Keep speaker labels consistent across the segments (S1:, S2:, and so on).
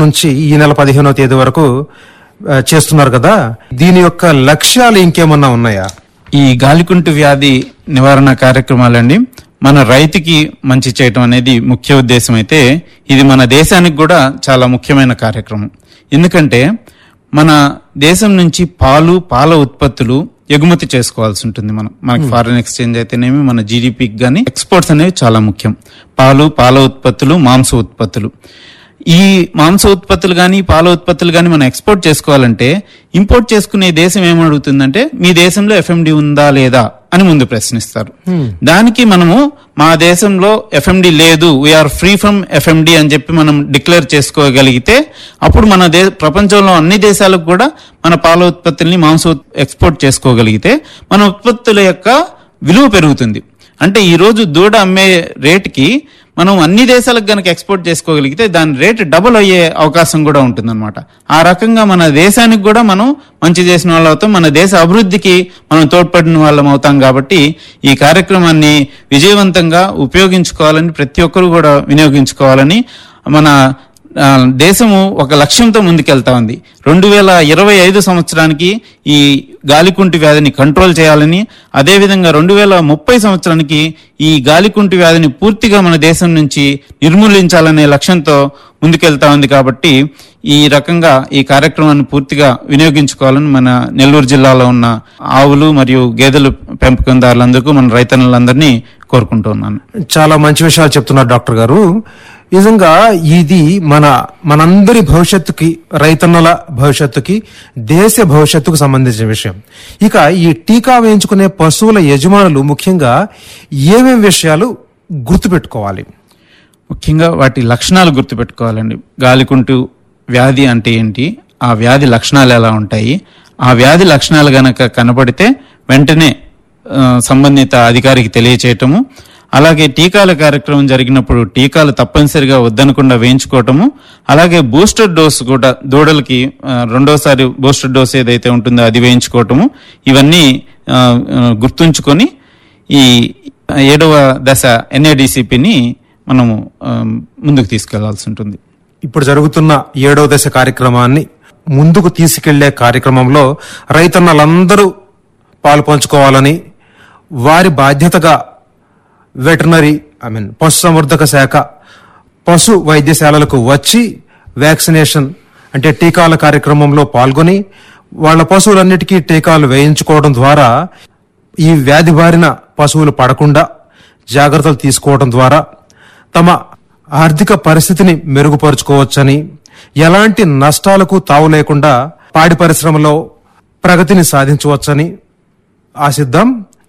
S1: నుంచి ఈ నెల పదిహేనవ తేదీ వరకు ఆ, చేస్తున్నారు కదా దీని యొక్క లక్ష్యాలు ఇంకేమన్నా ఉన్నాయా
S2: ఈ గాలికుంటు వ్యాధి నివారణ కార్యక్రమాలండి మన రైతుకి మంచి చేయటం అనేది ముఖ్య ఉద్దేశం అయితే ఇది మన దేశానికి కూడా చాలా ముఖ్యమైన కార్యక్రమం ఎందుకంటే మన దేశం నుంచి పాలు పాల ఉత్పత్తులు ఎగుమతి చేసుకోవాల్సి ఉంటుంది మనం మనకి ఫారిన్ ఎక్స్చేంజ్ అయితేనేమి మన జీడిపికి కానీ ఎక్స్పోర్ట్స్ అనేవి చాలా ముఖ్యం పాలు పాల ఉత్పత్తులు మాంస ఉత్పత్తులు ఈ మాంస ఉత్పత్తులు కానీ పాల ఉత్పత్తులు కానీ మనం ఎక్స్పోర్ట్ చేసుకోవాలంటే ఇంపోర్ట్ చేసుకునే దేశం ఏమడుగుతుందంటే మీ దేశంలో ఎఫ్ఎండి ఉందా లేదా అని ముందు ప్రశ్నిస్తారు దానికి మనము మా దేశంలో ఎఫ్ఎండి లేదు వీఆర్ ఫ్రీ ఫ్రమ్ ఎఫ్ఎండి అని చెప్పి మనం డిక్లేర్ చేసుకోగలిగితే అప్పుడు మన దే ప్రపంచంలో అన్ని దేశాలకు కూడా మన పాల ఉత్పత్తుల్ని మాంస ఉత్- ఎక్స్పోర్ట్ చేసుకోగలిగితే మన ఉత్పత్తుల యొక్క విలువ పెరుగుతుంది అంటే ఈ రోజు దూడ అమ్మే రేటుకి మనం అన్ని దేశాలకు గనక ఎక్స్పోర్ట్ చేసుకోగలిగితే దాని రేటు డబుల్ అయ్యే అవకాశం కూడా ఉంటుందన్నమాట ఆ రకంగా మన దేశానికి కూడా మనం మంచి చేసిన వాళ్ళు అవుతాం మన దేశ అభివృద్ధికి మనం తోడ్పడిన వాళ్ళం అవుతాం కాబట్టి ఈ కార్యక్రమాన్ని విజయవంతంగా ఉపయోగించుకోవాలని ప్రతి ఒక్కరు కూడా వినియోగించుకోవాలని మన ఆ, దేశము ఒక లక్ష్యంతో ముందుకెళ్తా ఉంది రెండు వేల ఇరవై ఐదు సంవత్సరానికి ఈ గాలికుంటి వ్యాధిని కంట్రోల్ చేయాలని అదేవిధంగా రెండు వేల ముప్పై సంవత్సరానికి ఈ గాలికుంటి వ్యాధిని పూర్తిగా మన దేశం నుంచి నిర్మూలించాలనే లక్ష్యంతో ముందుకెళ్తా ఉంది కాబట్టి ఈ రకంగా ఈ కార్యక్రమాన్ని పూర్తిగా వినియోగించుకోవాలని మన నెల్లూరు జిల్లాలో ఉన్న ఆవులు మరియు గేదెలు పెంపకందారులందరికీ మన రైతన్నులందరినీ కోరుకుంటున్నాను
S1: చాలా మంచి విషయాలు చెప్తున్నారు డాక్టర్ గారు నిజంగా ఇది మన మనందరి భవిష్యత్తుకి రైతన్నల భవిష్యత్తుకి దేశ భవిష్యత్తుకు సంబంధించిన విషయం ఇక ఈ టీకా వేయించుకునే పశువుల యజమానులు ముఖ్యంగా ఏమేం విషయాలు గుర్తుపెట్టుకోవాలి
S2: ముఖ్యంగా వాటి లక్షణాలు గుర్తుపెట్టుకోవాలండి గాలికుంటు వ్యాధి అంటే ఏంటి ఆ వ్యాధి లక్షణాలు ఎలా ఉంటాయి ఆ వ్యాధి లక్షణాలు గనక కనపడితే వెంటనే ఆ, సంబంధిత అధికారికి తెలియచేయటము అలాగే టీకాల కార్యక్రమం జరిగినప్పుడు టీకాలు తప్పనిసరిగా వద్దనకుండా వేయించుకోవటము అలాగే బూస్టర్ డోస్ కూడా దూడలకి ఆ, రెండోసారి బూస్టర్ డోస్ ఏదైతే ఉంటుందో అది వేయించుకోవటము ఇవన్నీ ఆ, ఆ, గుర్తుంచుకొని ఈ ఏడవ దశ ఎన్ఏడిసిపిని మనము ఆ, ముందుకు తీసుకెళ్లాల్సి ఉంటుంది
S1: ఇప్పుడు జరుగుతున్న ఏడవ దశ కార్యక్రమాన్ని ముందుకు తీసుకెళ్లే కార్యక్రమంలో రైతన్నలందరూ పాలు పంచుకోవాలని వారి బాధ్యతగా వెటర్నరీ ఐ మీన్ పశుసంవర్ధక శాఖ పశు వైద్యశాలలకు వచ్చి వ్యాక్సినేషన్ అంటే టీకాల కార్యక్రమంలో పాల్గొని వాళ్ళ పశువులన్నిటికీ టీకాలు వేయించుకోవడం ద్వారా ఈ వ్యాధి బారిన పశువులు పడకుండా జాగ్రత్తలు తీసుకోవడం ద్వారా తమ ఆర్థిక పరిస్థితిని మెరుగుపరుచుకోవచ్చని ఎలాంటి నష్టాలకు తావు లేకుండా పాడి పరిశ్రమలో ప్రగతిని సాధించవచ్చని ఆశిద్దాం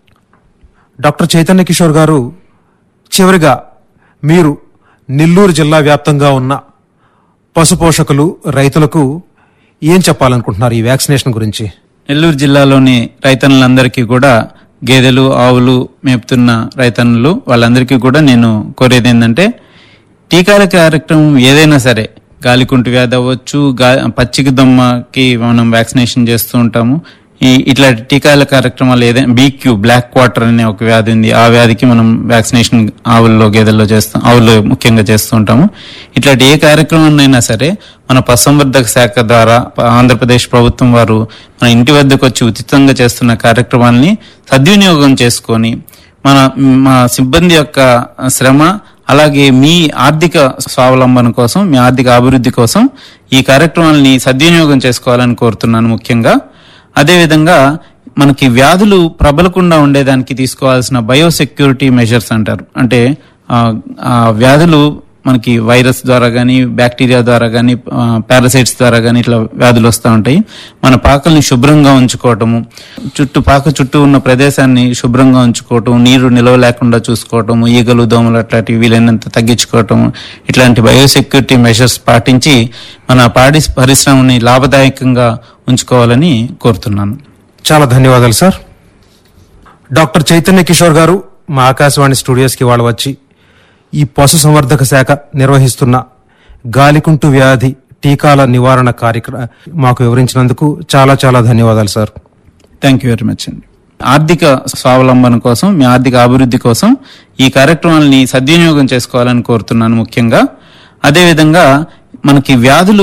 S1: డాక్టర్ చైతన్య కిషోర్ గారు చివరిగా మీరు నెల్లూరు జిల్లా వ్యాప్తంగా ఉన్న పశు పోషకులు రైతులకు ఏం చెప్పాలనుకుంటున్నారు ఈ వ్యాక్సినేషన్ గురించి
S2: నెల్లూరు జిల్లాలోని రైతన్నులందరికీ కూడా గేదెలు ఆవులు మేపుతున్న రైతన్నులు వాళ్ళందరికీ కూడా నేను కోరేది ఏంటంటే టీకాల కార్యక్రమం ఏదైనా సరే గాలికుంటు వ్యాధి అవ్వచ్చు గా పచ్చిక దమ్మకి మనం వ్యాక్సినేషన్ చేస్తూ ఉంటాము ఈ ఇట్లాంటి టీకాల కార్యక్రమాలు ఏదైనా బీక్యూ బ్లాక్ క్వార్టర్ అనే ఒక వ్యాధి ఉంది ఆ వ్యాధికి మనం వ్యాక్సినేషన్ ఆవుల్లో గేదెల్లో చేస్తాం ఆవుల్లో ముఖ్యంగా చేస్తూ ఉంటాము ఇట్లాంటి ఏ కార్యక్రమం అయినా సరే మన పశుసంవర్ధక శాఖ ద్వారా ప- ఆంధ్రప్రదేశ్ ప్రభుత్వం వారు మన ఇంటి వద్దకు వచ్చి ఉచితంగా చేస్తున్న కార్యక్రమాల్ని సద్వినియోగం చేసుకొని మన మా సిబ్బంది యొక్క శ్రమ అలాగే మీ ఆర్థిక స్వావలంబన కోసం మీ ఆర్థిక అభివృద్ధి కోసం ఈ కార్యక్రమాలని సద్వినియోగం చేసుకోవాలని కోరుతున్నాను ముఖ్యంగా అదేవిధంగా మనకి వ్యాధులు ప్రబలకుండా ఉండేదానికి తీసుకోవాల్సిన బయోసెక్యూరిటీ మెజర్స్ అంటారు అంటే ఆ, ఆ వ్యాధులు మనకి వైరస్ ద్వారా కానీ బ్యాక్టీరియా ద్వారా కానీ పారాసైట్స్ ద్వారా కానీ ఇట్లా వ్యాధులు వస్తూ ఉంటాయి మన పాకల్ని శుభ్రంగా ఉంచుకోవటము చుట్టూ పాక చుట్టూ ఉన్న ప్రదేశాన్ని శుభ్రంగా ఉంచుకోవటం నీరు నిలవ లేకుండా చూసుకోవటము ఈగలు దోమలు అట్లాంటివి వీలైనంత తగ్గించుకోవటము ఇట్లాంటి బయోసెక్యూరిటీ మెషర్స్ పాటించి మన పాడి పరిశ్రమని లాభదాయకంగా ఉంచుకోవాలని కోరుతున్నాను
S1: చాలా ధన్యవాదాలు సార్ డాక్టర్ చైతన్య కిషోర్ గారు మా ఆకాశవాణి స్టూడియోస్కి వాళ్ళు వచ్చి ఈ పశు సంవర్ధక శాఖ నిర్వహిస్తున్న గాలికుంటు వ్యాధి టీకాల నివారణ కార్యక్రమం మాకు వివరించినందుకు చాలా చాలా ధన్యవాదాలు sir
S2: thank you very much అండి ఆర్థిక స్వావలంబన కోసం మీ ఆర్థిక అభివృద్ధి కోసం ఈ కార్యక్రమాలని సద్వినియోగం చేసుకోవాలని కోరుతున్నాను ముఖ్యంగా అదేవిధంగా మనకి వ్యాధులు